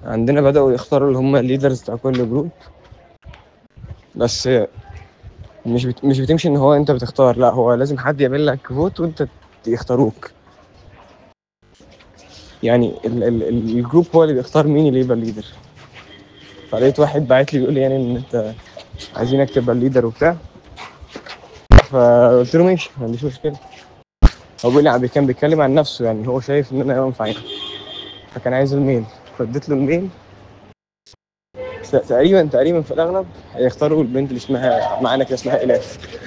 عندنا بدأوا يختاروا اللي هم الليدرز بتاع كل جروب بس مش بت... مش بتمشي ان هو انت بتختار لا هو لازم حد يعمل لك فوت وانت يختاروك يعني ال... ال... ال- الجروب هو اللي بيختار مين اللي يبقى الليدر فلقيت واحد باعت لي بيقول لي يعني ان انت عايزينك تبقى الليدر وبتاع فقلت له ماشي ما عنديش مشكله هو بيقول لي عم- كان بيتكلم عن نفسه يعني هو شايف ان انا ينفع يعني فكان عايز الميل فاديت له الميل ت- تقريبا تقريبا في الاغلب هيختاروا البنت اللي اسمها معانا كده اسمها الاف